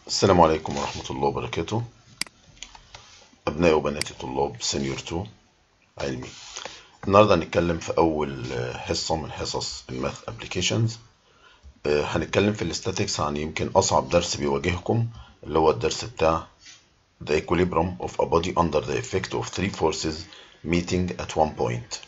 السلام عليكم ورحمة الله وبركاته أبنائي وبناتي طلاب سينيور 2 علمي النهاردة هنتكلم في أول حصة من حصص الماث ابلكيشنز هنتكلم في الاستاتيكس عن يمكن أصعب درس بيواجهكم اللي هو الدرس بتاع the equilibrium of a body under the effect of three forces meeting at one point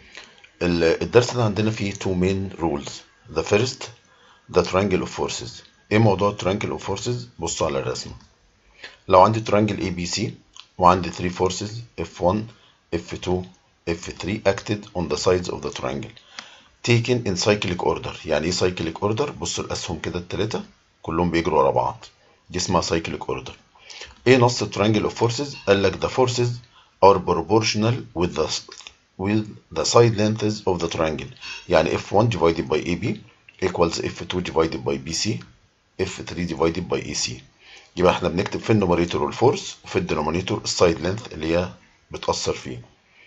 الدرس ده عندنا فيه two main rules the first the triangle of forces ايه موضوع triangle of forces بصوا على الرسمة لو عندي triangle ABC وعندي three forces F1 F2 F3 acted on the sides of the triangle taken in cyclic order يعني ايه cyclic order بصوا الأسهم كده التلاتة كلهم بيجروا ورا بعض دي اسمها cyclic order ايه نص triangle of forces قال لك the forces are proportional with the with the side lengths of the triangle يعني F1 divided by AB equals F2 divided by BC F3 divided by AC يبقى احنا بنكتب في النوميريتور الفورس وفي الدينومينيتور السايد لينث اللي هي بتأثر فيه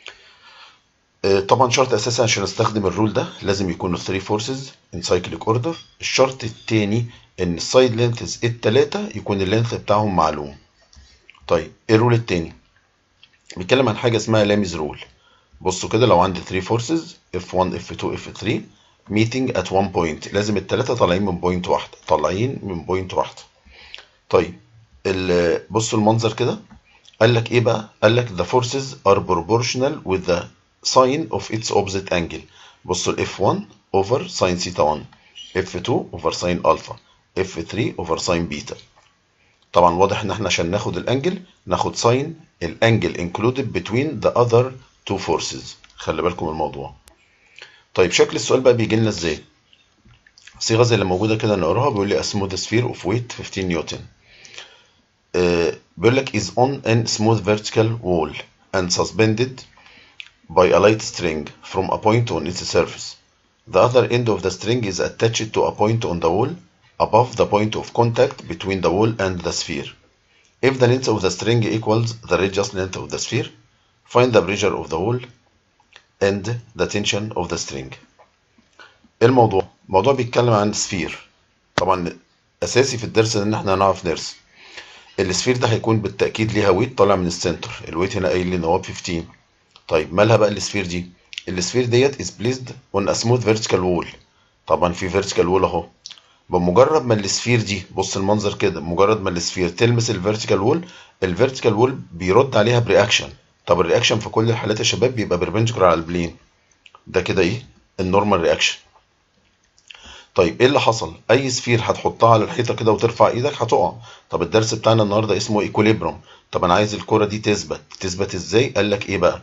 اه طبعا شرط اساسي عشان استخدم الرول ده لازم يكونوا 3 فورسز ان سايكليك اوردر الشرط التاني ان السايد لينثز التلاتة يكون اللينث بتاعهم معلوم طيب ايه الرول التاني بيتكلم عن حاجة اسمها لاميز رول بصوا كده لو عندي 3 فورسز F1 F2 F3 meeting at one point لازم التلاتة طالعين من بوينت واحدة طالعين من بوينت واحدة طيب بصوا المنظر كده قال لك ايه بقى قال لك the forces are proportional with the sign of its opposite angle بصوا ال F1 over sin theta 1 F2 over sin alpha F3 over sin beta طبعا واضح ان احنا عشان ناخد الانجل ناخد ساين الانجل included between the other two forces خلي بالكم من الموضوع طيب شكل السؤال بقى بيجي لنا ازاي صيغه زي اللي موجوده كده نقراها بيقول لي a smooth sphere of weight 15 نيوتن آه بيقول لك is on a smooth vertical wall and suspended by a light string from a point on its surface the other end of the string is attached to a point on the wall above the point of contact between the wall and the sphere if the length of the string equals the radius length of the sphere find the pressure of the wall and the tension of the string الموضوع الموضوع بيتكلم عن سفير طبعا اساسي في الدرس ان احنا نعرف نرسم السفير ده هيكون بالتاكيد ليها ويت طالع من السنتر الويت هنا قايل لي ان هو 15 طيب مالها بقى السفير دي السفير ديت is placed on a smooth vertical wall طبعا في vertical wall اهو بمجرد ما السفير دي بص المنظر كده مجرد ما السفير تلمس الفيرتيكال وول الفيرتيكال وول بيرد عليها برياكشن طب الرياكشن في كل الحالات يا شباب بيبقى بيربنديكولار على البلين ده كده ايه النورمال رياكشن طيب ايه اللي حصل اي سفير هتحطها على الحيطه كده وترفع ايدك هتقع طب الدرس بتاعنا النهارده اسمه ايكوليبرم طب انا عايز الكره دي تثبت تثبت ازاي قال لك ايه بقى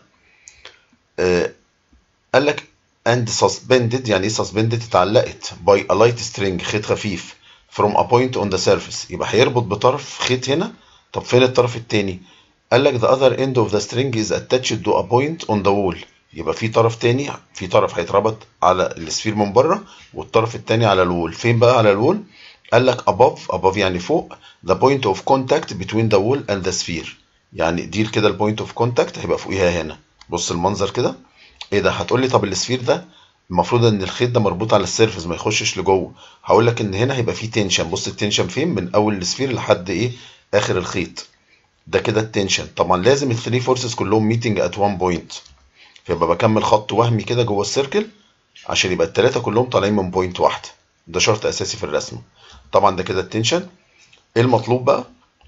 آه قال لك and suspended يعني ايه suspended اتعلقت by a light string خيط خفيف from a point on the surface يبقى هيربط بطرف خيط هنا طب فين الطرف التاني قال لك the other end of the string is attached to a point on the wall يبقى في طرف تاني في طرف هيتربط على السفير من بره والطرف التاني على الوول فين بقى على الوول قال لك above above يعني فوق the point of contact between the wall and the sphere يعني دي كده البوينت اوف كونتاكت هيبقى فوقيها هنا بص المنظر كده ايه ده هتقول لي طب السفير ده المفروض ان الخيط ده مربوط على السيرفس ما يخشش لجوه هقول لك ان هنا هيبقى فيه تنشن بص التنشن فين من اول السفير لحد ايه اخر الخيط ده كده التنشن طبعا لازم الثري فورسز كلهم ميتنج ات وان بوينت فيبقى بكمل خط وهمي كده جوه السيركل عشان يبقى الثلاثه كلهم طالعين من بوينت واحده ده شرط اساسي في الرسم طبعا ده كده التنشن ايه المطلوب بقى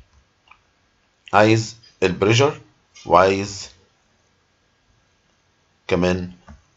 عايز البريشر وعايز كمان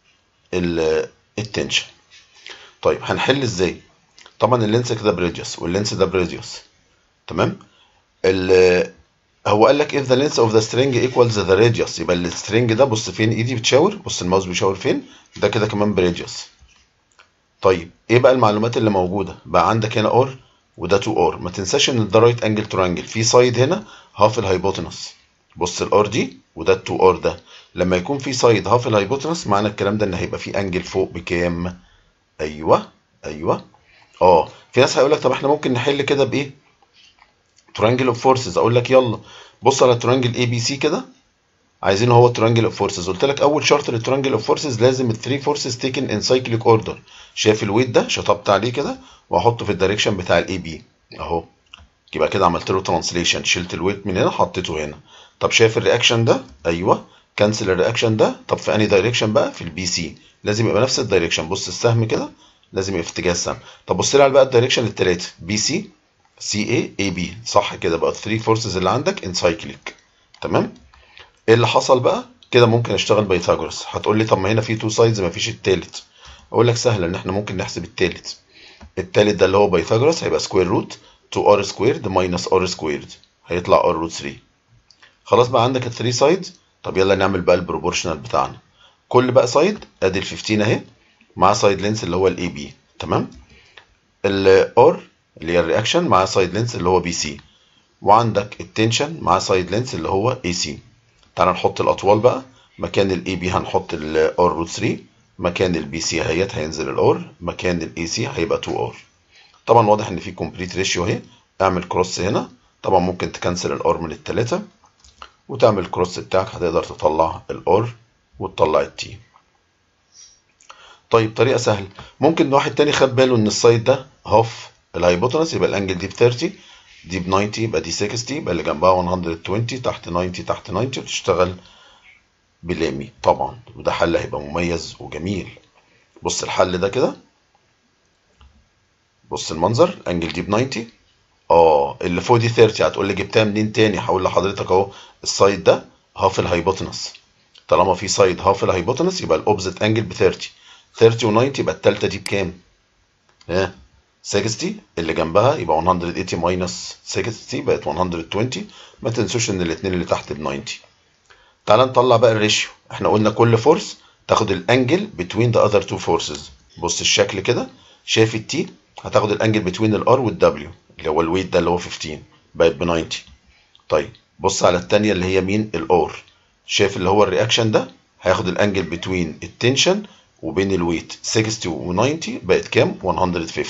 التنشن طيب هنحل ازاي طبعا اللينس كده بريديوس واللينس ده بريديوس تمام هو قال لك if the length of the string equals the radius يبقى السترنج ده بص فين ايدي بتشاور بص الماوس بيشاور فين ده كده كمان بريديوس طيب ايه بقى المعلومات اللي موجوده بقى عندك هنا اور وده 2 اور ما تنساش ان ده رايت انجل ترانجل في سايد هنا هاف الهايبوتنس بص الار دي وده ال 2 ار ده لما يكون في سايد هاف الهايبوتنس معنى الكلام ده ان هيبقى في انجل فوق بكام ايوه ايوه اه في ناس هيقول لك طب احنا ممكن نحل كده بايه ترانجل اوف فورسز اقول لك يلا بص على ترانجل اي بي سي كده عايزين هو ترانجل اوف فورسز قلت لك اول شرط للترانجل اوف فورسز لازم الثري فورسز تيكن ان سايكليك اوردر شايف الويت ده شطبت عليه كده واحطه في الدايركشن بتاع الاي بي اهو يبقى كده عملت له ترانسليشن شلت الويت من هنا حطيته هنا طب شايف الرياكشن ده ايوه كنسل الرياكشن ده طب في انهي دايركشن بقى في البي سي لازم يبقى نفس الدايركشن بص السهم كده لازم يبقى في اتجاه السهم طب بص لي على بقى الدايركشن الثلاثه بي سي سي اي اي بي صح كده بقى الثري فورسز اللي عندك انسايكليك تمام ايه اللي حصل بقى كده ممكن اشتغل بايثاغورس هتقول لي طب ما هنا في تو سايدز ما فيش التالت اقول لك سهله ان احنا ممكن نحسب التالت التالت ده اللي هو بايثاغورس هيبقى سكوير روت 2 ار سكويرد ماينس ار سكويرد هيطلع ار روت 3 خلاص بقى عندك الثري سايدز طب يلا نعمل بقى البروبورشنال بتاعنا كل بقى سايد ادي ال 15 اهي مع سايد لينس اللي هو الاي بي تمام الار اللي هي الرياكشن مع سايد لينس اللي هو بي سي وعندك التنشن مع سايد لينس اللي هو اي سي تعال نحط الاطوال بقى مكان الاي بي هنحط الار روت 3 مكان البي سي اهيت هينزل الار مكان الاي سي هيبقى 2 ار طبعا واضح ان في كومبليت ريشيو اهي اعمل كروس هنا طبعا ممكن تكنسل الار من الثلاثه وتعمل الكروس بتاعك هتقدر تطلع الار وتطلع التي طيب طريقه سهله ممكن واحد تاني خد باله ان السايد ده هاف الهايبوتنس يبقى الانجل دي ب 30 دي ب 90 يبقى دي 60 يبقى اللي جنبها 120 تحت 90 تحت 90 وتشتغل بلامي طبعا وده حل هيبقى مميز وجميل بص الحل ده كده بص المنظر انجل دي ب 90 اه اللي فوق دي 30 هتقول لي جبتها منين تاني هقول لحضرتك اهو السايد ده هاف الهايبوتنس طالما في سايد هاف الهايبوتنس يبقى الاوبزيت انجل ب 30 30 و90 يبقى الثالثه دي بكام؟ ها 60 اللي جنبها يبقى 180 ماينس 60 بقت 120 ما تنسوش ان الاثنين اللي تحت ب 90 تعال نطلع بقى الريشيو احنا قلنا كل فورس تاخد الانجل بتوين ذا اذر تو فورسز بص الشكل كده شايف التي هتاخد الانجل بتوين الار والدبليو اللي هو الويت ده اللي هو 15 بقت ب 90 طيب بص على الثانيه اللي هي مين الار شايف اللي هو الرياكشن ده هياخد الانجل بتوين التنشن وبين الويت 60 و90 بقت كام 150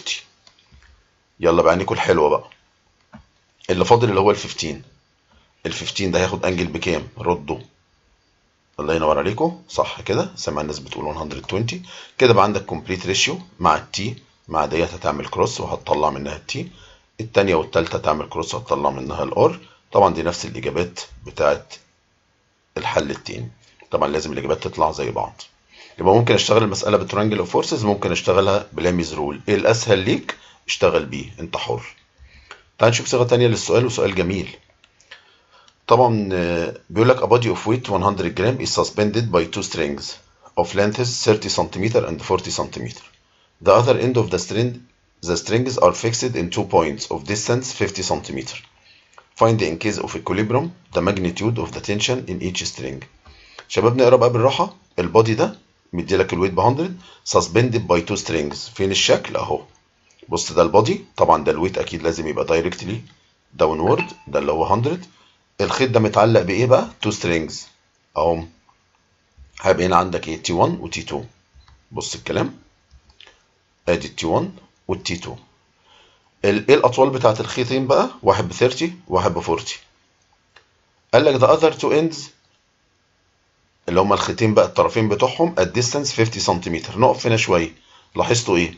يلا بقى ناكل حلوه بقى اللي فاضل اللي هو ال 15 ال 15 ده هياخد انجل بكام ردوا الله ينور عليكم صح كده سمع الناس بتقول 120 كده بقى عندك كومبليت ريشيو مع التي مع ديت هتعمل كروس وهتطلع منها التي الثانيه والثالثه هتعمل كروس وهتطلع منها الار طبعا دي نفس الاجابات بتاعت الحل التاني طبعا لازم الاجابات تطلع زي بعض يبقى ممكن اشتغل المساله بترانجل اوف فورسز ممكن اشتغلها بلاميز رول ايه الاسهل ليك اشتغل بيه انت حر تعال نشوف صيغه ثانيه للسؤال وسؤال جميل طبعا بيقول لك a body of weight 100 جرام is suspended by two strings of lengths 30 cm and 40 cm the other end of the string the strings are fixed in two points of distance 50 cm find in case of equilibrium the magnitude of the tension in each string شباب نقرا بقى بالراحه البادي ده مدي لك الويت ب 100 suspended by two strings فين الشكل اهو بص ده البادي طبعا ده الويت اكيد لازم يبقى دايركتلي داونورد ده اللي هو 100 الخيط ده متعلق بايه بقى تو سترينجز اهو هيبقى هنا عندك ايه تي 1 وتي 2 بص الكلام ادي التي 1 والتي 2 ايه الاطوال بتاعت الخيطين بقى واحد ب 30 وواحد ب 40 قال لك the other two ends اللي هما الخيطين بقى الطرفين بتوعهم الديستانس 50 سنتيمتر نقف هنا شويه لاحظتوا ايه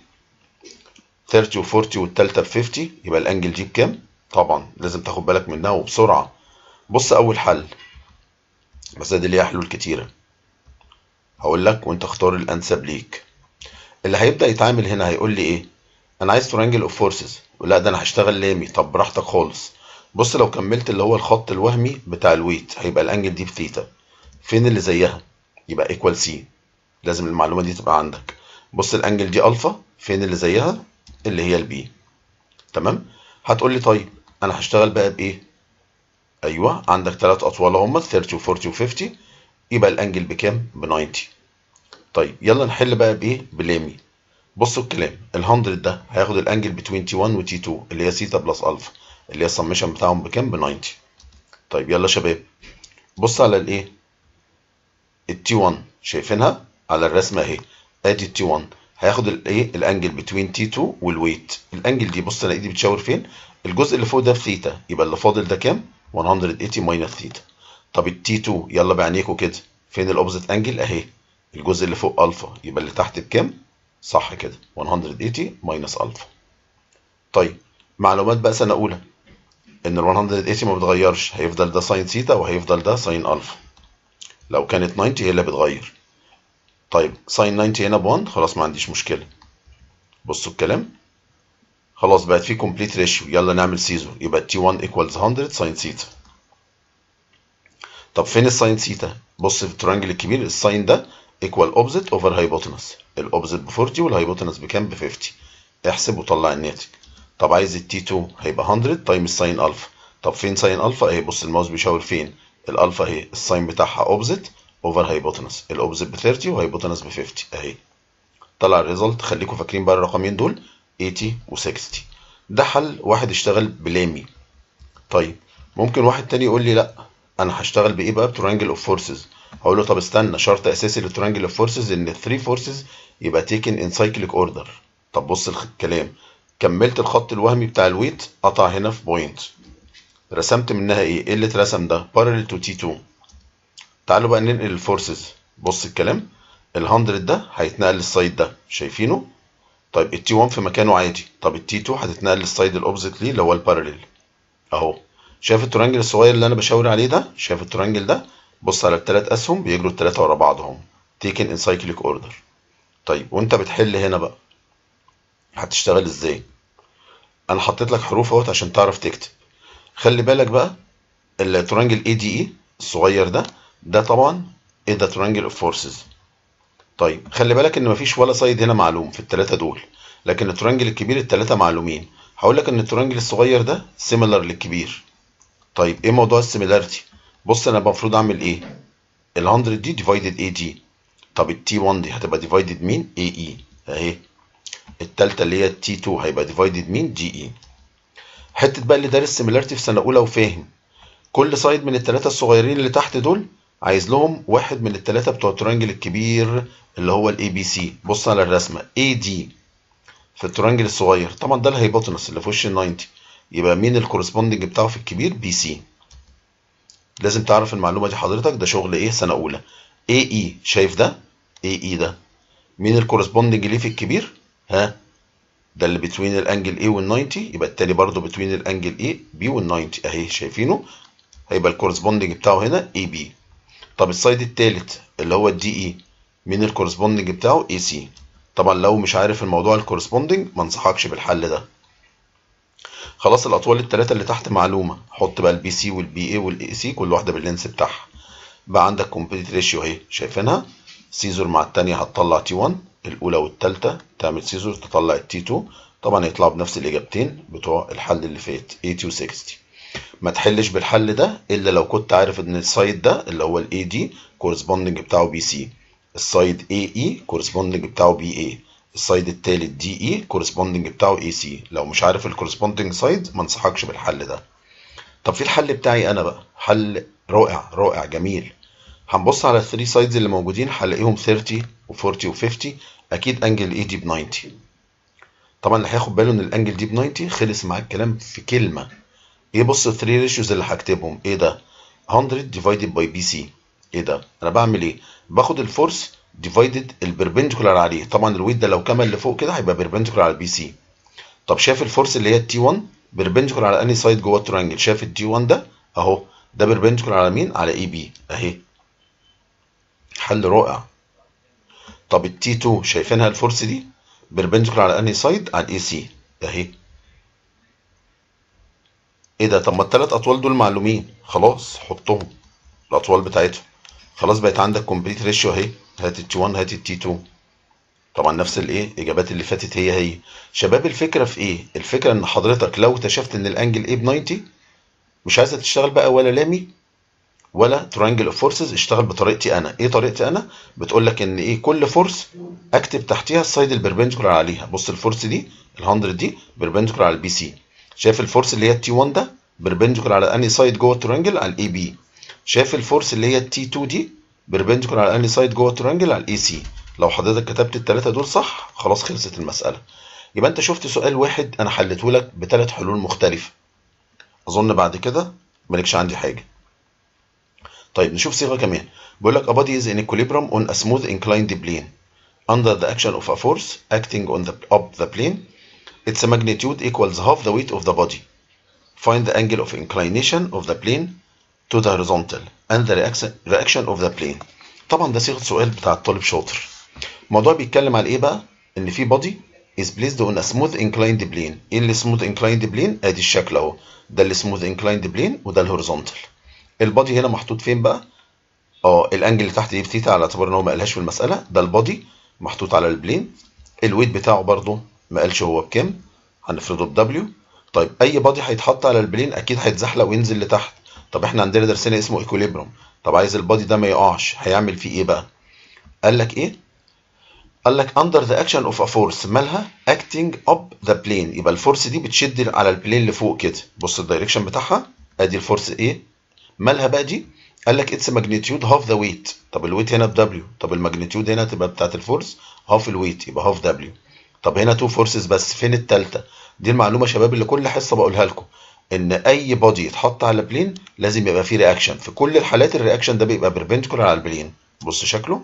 30 و40 والتالتة ب 50 يبقى الانجل دي بكام طبعا لازم تاخد بالك منها وبسرعه بص اول حل بس دي ليها حلول كتيره هقول لك وانت اختار الانسب ليك اللي هيبدا يتعامل هنا هيقول لي ايه انا عايز ترانجل اوف فورسز لا ده انا هشتغل لامي طب براحتك خالص بص لو كملت اللي هو الخط الوهمي بتاع الويت هيبقى الانجل دي بثيتا فين اللي زيها يبقى ايكوال سي لازم المعلومه دي تبقى عندك بص الانجل دي الفا فين اللي زيها اللي هي البي تمام هتقول لي طيب انا هشتغل بقى بايه ايوه عندك ثلاث اطوال هم 30 و40 و50 يبقى الانجل بكام ب 90 طيب يلا نحل بقى بايه بلامي بصوا الكلام ال100 ده هياخد الانجل بتوين تي 1 وتي 2 اللي هي سيتا بلس الفا اللي هي السمشن بتاعهم بكام ب 90 طيب يلا شباب بص على الايه التي 1 شايفينها على الرسمه اهي ادي التي 1 هياخد الايه الانجل بتوين تي 2 والويت الانجل دي بص انا ايدي بتشاور فين الجزء اللي فوق ده في ثيتا يبقى اللي فاضل ده كام 180 ماينس ثيتا طب التي 2 يلا بعينيكوا كده فين الاوبزيت انجل اهي الجزء اللي فوق الفا يبقى اللي تحت بكام صح كده 180 ماينس الفا طيب معلومات بقى سنه اولى ان ال 180 ما بتغيرش هيفضل ده ساين ثيتا وهيفضل ده ساين الفا لو كانت 90 هي اللي بتغير طيب ساين 90 هنا ب 1 خلاص ما عنديش مشكله بصوا الكلام خلاص بقت في كومبليت ريشيو يلا نعمل سيزور يبقى تي 1 ايكوالز 100 ساين ثيتا طب فين الساين ثيتا بص في الترانجل الكبير الساين ده ايكوال اوبزيت اوفر هايبوتنس الاوبزيت ب 40 والهايبوتنس بكام ب 50 احسب وطلع الناتج طب عايز التي 2 هيبقى 100 تايمز ساين الفا طب فين ساين الفا اهي بص الماوس بيشاور فين الالفا اهي الساين بتاعها اوبزيت اوفر هايبوتنس الاوبزيت ب 30 وهايبوتنس ب 50 اهي طلع الريزلت خليكم فاكرين بقى الرقمين دول 80 و 60 ده حل واحد اشتغل بلامي طيب ممكن واحد تاني يقول لي لا انا هشتغل بايه بقى بترانجل اوف فورسز هقول له طب استنى شرط اساسي للترانجل اوف فورسز ان الثري فورسز يبقى تيكن ان سايكليك اوردر طب بص الكلام كملت الخط الوهمي بتاع الويت قطع هنا في بوينت رسمت منها ايه ايه اللي اترسم ده بارallel تو تي 2 تعالوا بقى ننقل الفورسز بص الكلام ال 100 ده هيتنقل للسايد ده شايفينه طيب التي 1 في مكانه عادي طب التي 2 هتتنقل للسايد الاوبزيت ليه اللي هو الباراليل اهو شايف الترانجل الصغير اللي انا بشاور عليه ده شايف الترانجل ده بص على الثلاث اسهم بيجروا الثلاثه ورا بعضهم تيكن ان سايكليك اوردر طيب وانت بتحل هنا بقى هتشتغل ازاي انا حطيت لك حروف اهوت عشان تعرف تكتب خلي بالك بقى الترانجل اي دي اي الصغير ده ده طبعا ايه ده ترانجل اوف فورسز طيب خلي بالك ان مفيش ولا سايد هنا معلوم في الثلاثه دول لكن الترانجل الكبير الثلاثه معلومين هقول لك ان الترانجل الصغير ده سيميلر للكبير طيب ايه موضوع السيميلاريتي بص انا المفروض اعمل ايه ال 100 دي ديفايدد اي دي طب التي 1 دي هتبقى ديفايدد مين اي اي اهي التالتة اللي هي التي 2 هيبقى ديفايدد مين جي اي حته بقى اللي دارس سيميلاريتي في سنه اولى وفاهم كل سايد من الثلاثه الصغيرين اللي تحت دول عايز لهم واحد من الثلاثه بتوع الترانجل الكبير اللي هو الاي بي سي بص على الرسمه اي دي في الترانجل الصغير طبعا ده الهيبوتنس اللي في وش ال 90 يبقى مين الكورسبوندنج بتاعه في الكبير بي سي لازم تعرف المعلومه دي حضرتك ده شغل ايه سنه اولى اي اي شايف ده اي اي ده مين الكورسبوندنج ليه في الكبير ها ده اللي بتوين الانجل A وال 90 يبقى التاني برضه بتوين الانجل A B وال 90 اهي شايفينه هيبقى الكورسبوندنج بتاعه هنا AB طب السايد التالت اللي هو الدي اي مين الكورسبوندنج بتاعه AC طبعا لو مش عارف الموضوع الكورسبوندنج ما انصحكش بالحل ده خلاص الاطوال الثلاثه اللي تحت معلومه حط بقى البي سي والبي اي والاي سي كل واحده باللينس بتاعها بقى عندك كومبليت ريشيو اهي شايفينها سيزور مع الثانيه هتطلع تي 1 الاولى والثالثه تعمل سيزور تطلع التي 2 طبعا هيطلعوا بنفس الاجابتين بتوع الحل اللي فات 80 و 60 ما تحلش بالحل ده الا لو كنت عارف ان السايد ده اللي هو الاي دي كورسبوندنج بتاعه بي سي السايد اي اي كورسبوندنج بتاعه بي اي السايد التالت دي اي كورسبوندنج بتاعه اي سي لو مش عارف الكورسبوندنج سايد ما انصحكش بالحل ده طب في الحل بتاعي انا بقى حل رائع رائع جميل هنبص على الثري سايدز اللي موجودين هلاقيهم 30 و40 و50 اكيد انجل اي دي ب 90 طبعا اللي هياخد باله ان الانجل دي ب 90 خلص معاك الكلام في كلمه ايه بص الثري ريشيوز اللي هكتبهم ايه ده 100 ديفايدد باي بي سي ايه ده انا بعمل ايه باخد الفورس ديفايدد البربنديكولار عليه طبعا الويت ده لو كمل لفوق كده هيبقى بربنديكولار على البي سي طب شايف الفورس اللي هي التي 1 بربنديكولار على انهي سايد جوه الترينجل شايف التي 1 ده اهو ده بربنديكولار على مين على اي بي اهي حل رائع طب التي 2 شايفينها الفورس دي بربنديكولار على انهي سايد على الاي سي اهي ايه ده طب ما الثلاث اطوال دول معلومين خلاص حطهم الاطوال بتاعتهم خلاص بقت عندك كومبليت ريشيو اهي هات التي 1 هات التي 2 طبعا نفس الايه الاجابات اللي فاتت هي هي شباب الفكره في ايه الفكره ان حضرتك لو اكتشفت ان الانجل ايه ب 90 مش عايزه تشتغل بقى ولا لامي ولا ترينجل اوف فورسز اشتغل بطريقتي انا ايه طريقتي انا بتقول لك ان ايه كل فورس اكتب تحتيها السايد البربنديكولار عليها بص الفورس دي ال 100 دي بربنديكولار على البي سي شايف الفورس اللي هي التي 1 ده بربنديكولار على انهي سايد جوه الترينجل على الاي بي شايف الفورس اللي هي التي 2 دي بربنديكولار على انهي سايد جوه الترينجل على الاي سي لو حضرتك كتبت الثلاثه دول صح خلاص خلصت المساله يبقى انت شفت سؤال واحد انا حليته لك بثلاث حلول مختلفه اظن بعد كده مالكش عندي حاجه طيب نشوف صيغه كمان بيقول لك a body is in equilibrium on a smooth inclined plane under the action of a force acting on the up the plane its magnitude equals half the weight of the body find the angle of inclination of the plane to the horizontal and the reaction reaction of the plane طبعا ده صيغه سؤال بتاع الطالب شاطر الموضوع بيتكلم على ايه بقى ان في body is placed on a smooth inclined plane ايه اللي smooth inclined plane ادي الشكل اهو ده اللي smooth inclined plane وده الهوريزونتال البادي هنا محطوط فين بقى اه الانجل اللي تحت دي بثيتا على اعتبار ان هو ما قالهاش في المساله ده البادي محطوط على البلين الويت بتاعه برضو ما قالش هو بكام هنفرضه بدبليو طيب اي بادي هيتحط على البلين اكيد هيتزحلق وينزل لتحت طب احنا عندنا درسنا اسمه ايكوليبروم طب عايز البادي ده ما يقعش هيعمل فيه ايه بقى قال لك ايه قال لك under the action of a force مالها acting up the plane يبقى الفورس دي بتشد على البلين اللي فوق كده بص الدايركشن بتاعها ادي الفورس ايه مالها بقى دي قال لك اتس ماجنتيود هاف ذا ويت طب الويت هنا بدبليو طب الماجنتيود هنا تبقى بتاعت الفورس هاف الويت يبقى هاف دبليو طب هنا تو فورسز بس فين التالتة دي المعلومه شباب اللي كل حصه بقولها لكم ان اي بودي يتحط على بلين لازم يبقى فيه رياكشن في كل الحالات الرياكشن ده بيبقى بيربنديكولار على البلين بص شكله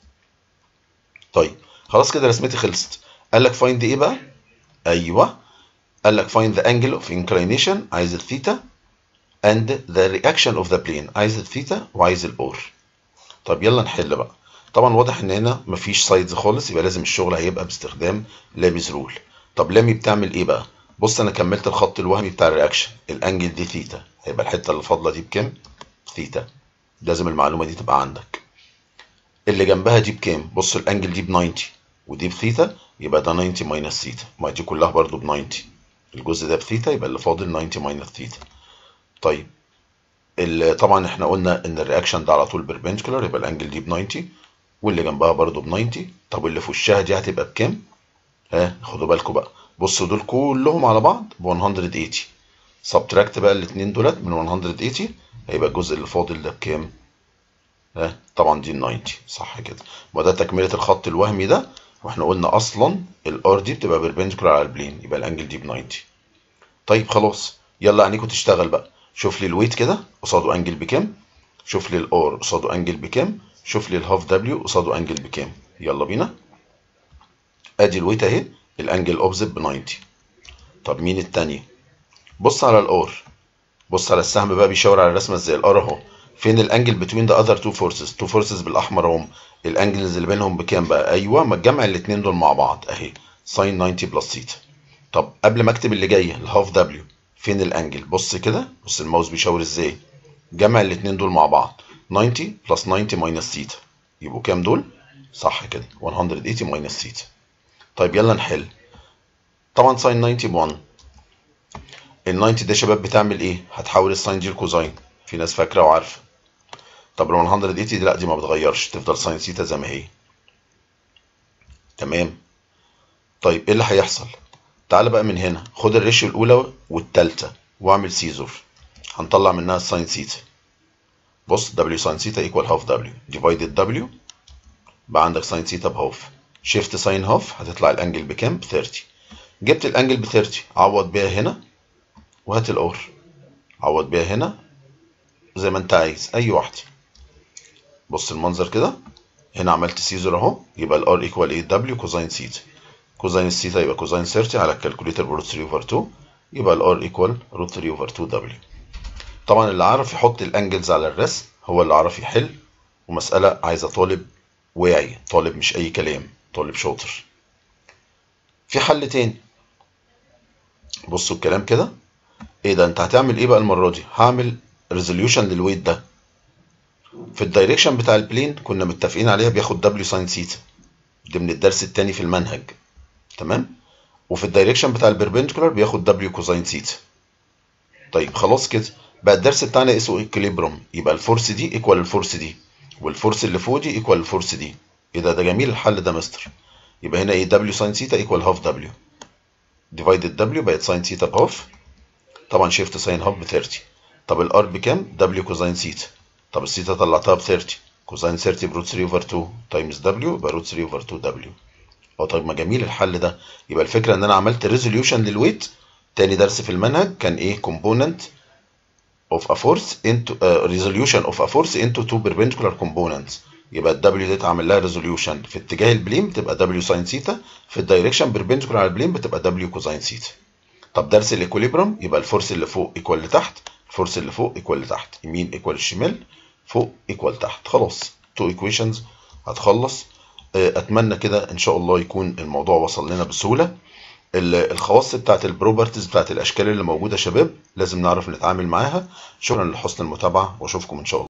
طيب خلاص كده رسمتي خلصت قال لك فايند ايه بقى ايوه قال لك find the angle of inclination عايز الثيتا and the reaction of the plane عايز الثيتا وعايز الاور طب يلا نحل بقى طبعا واضح ان هنا مفيش سايدز خالص يبقى لازم الشغل هيبقى باستخدام لاميز رول طب لامي بتعمل ايه بقى بص انا كملت الخط الوهمي بتاع الرياكشن الانجل دي ثيتا هيبقى الحته اللي فاضله دي بكام ثيتا لازم المعلومه دي تبقى عندك اللي جنبها دي بكام بص الانجل دي ب 90 ودي بثيتا يبقى ده 90 ماينس ثيتا ما دي كلها برضو ب 90 الجزء ده بثيتا يبقى اللي فاضل 90 ماينس ثيتا طيب اللي طبعا احنا قلنا ان الرياكشن ده على طول بيربنديكولار يبقى الانجل دي ب 90 واللي جنبها برضو ب 90 طب واللي في وشها دي هتبقى بكام ها خدوا بالكم بقى بصوا دول كلهم على بعض ب 180 سبتراكت بقى الاثنين دولت من 180 هيبقى الجزء اللي فاضل ده بكام ها طبعا دي 90 صح كده وده تكمله الخط الوهمي ده واحنا قلنا اصلا الار دي بتبقى بيربنديكولار على البلين يبقى الانجل دي ب 90 طيب خلاص يلا عينيكوا تشتغل بقى شوف لي الويت كده قصاده انجل بكام شوف لي الار قصاده انجل بكام شوف لي الهاف دبليو قصاده انجل بكام يلا بينا ادي الويت اهي الانجل اوبزيت ب 90 طب مين التانية بص على الار بص على السهم بقى بيشاور على الرسمه ازاي الار اهو فين الانجل بتوين ذا اذر تو فورسز تو فورسز بالاحمر اهم الانجلز اللي بينهم بكام بقى ايوه ما تجمع الاثنين دول مع بعض اهي ساين 90 بلس ثيتا طب قبل ما اكتب اللي جايه الهاف دبليو فين الانجل بص كده بص الماوس بيشاور ازاي جمع الاثنين دول مع بعض 90 بلس 90 ماينس ثيتا يبقوا كام دول صح كده 180 ماينس ثيتا طيب يلا نحل طبعا ساين 90 ب 1 ال 90 ده شباب بتعمل ايه هتحول الساين دي لكوزاين في ناس فاكره وعارفه طب ال 180 دي لا دي ما بتغيرش تفضل ساين ثيتا زي ما هي تمام طيب ايه اللي هيحصل تعال بقى من هنا خد الريشيو الاولى والثالثه واعمل سيزور هنطلع منها الساين ثيتا بص دبليو ساين ثيتا ايكوال هاف دبليو ديفايدد دبليو بقى عندك ساين ثيتا بهاف شيفت ساين هاف هتطلع الانجل بكام ب 30 جبت الانجل ب 30 عوض بيها هنا وهات الاور عوض بيها هنا زي ما انت عايز اي واحده بص المنظر كده هنا عملت سيزر اهو يبقى الار ايكوال ايه دبليو كوزاين ثيتا كوزاين الثيتا يبقى كوزاين 30 على الكالكوليتر بروت 3 اوفر 2 يبقى الار ايكوال روت 3 اوفر 2 دبليو طبعا اللي عرف يحط الانجلز على الرسم هو اللي عرف يحل ومساله عايزه طالب واعي طالب مش اي كلام طالب شاطر في حل تاني بصوا الكلام كده ايه ده انت هتعمل ايه بقى المره دي هعمل ريزوليوشن للويت ده في الدايركشن بتاع البلين كنا متفقين عليها بياخد دبليو ساين ثيتا دي من الدرس الثاني في المنهج تمام وفي الدايركشن بتاع البربنديكولار بياخد دبليو كوزاين ثيتا طيب خلاص كده بقى الدرس بتاعنا اسمه ايكوليبروم يبقى الفورس دي ايكوال الفورس دي والفورس اللي فوق دي ايكوال الفورس دي ايه ده ده جميل الحل ده مستر يبقى هنا ايه دبليو ساين ثيتا ايكوال هاف دبليو ديفايدد دبليو بقت ساين ثيتا بهاف طبعا شيفت ساين هاف ب 30 طب الار بكام دبليو كوزاين ثيتا طب الثيتا طلعتها ب 30 كوزاين 30 بروت 3 اوفر 2 تايمز دبليو يبقى روت 3 اوفر 2 دبليو اه طيب ما جميل الحل ده يبقى الفكره ان انا عملت ريزوليوشن للويت تاني درس في المنهج كان ايه كومبوننت of a force into uh, resolution of a force into two perpendicular components يبقى الدبليو دي اتعمل لها ريزوليوشن في اتجاه البلين بتبقى دبليو ساين ثيتا في الدايركشن بيربنديكولار على البلين بتبقى دبليو كوزاين ثيتا طب درس الايكوليبرم يبقى الفورس اللي فوق ايكوال لتحت الفورس اللي فوق ايكوال لتحت يمين ايكوال الشمال فوق ايكوال تحت خلاص تو ايكويشنز هتخلص اتمنى كده ان شاء الله يكون الموضوع وصل لنا بسهوله الخواص بتاعت البروبرتيز بتاعت الاشكال اللي موجوده شباب لازم نعرف نتعامل معاها شكرا لحسن المتابعه واشوفكم ان شاء الله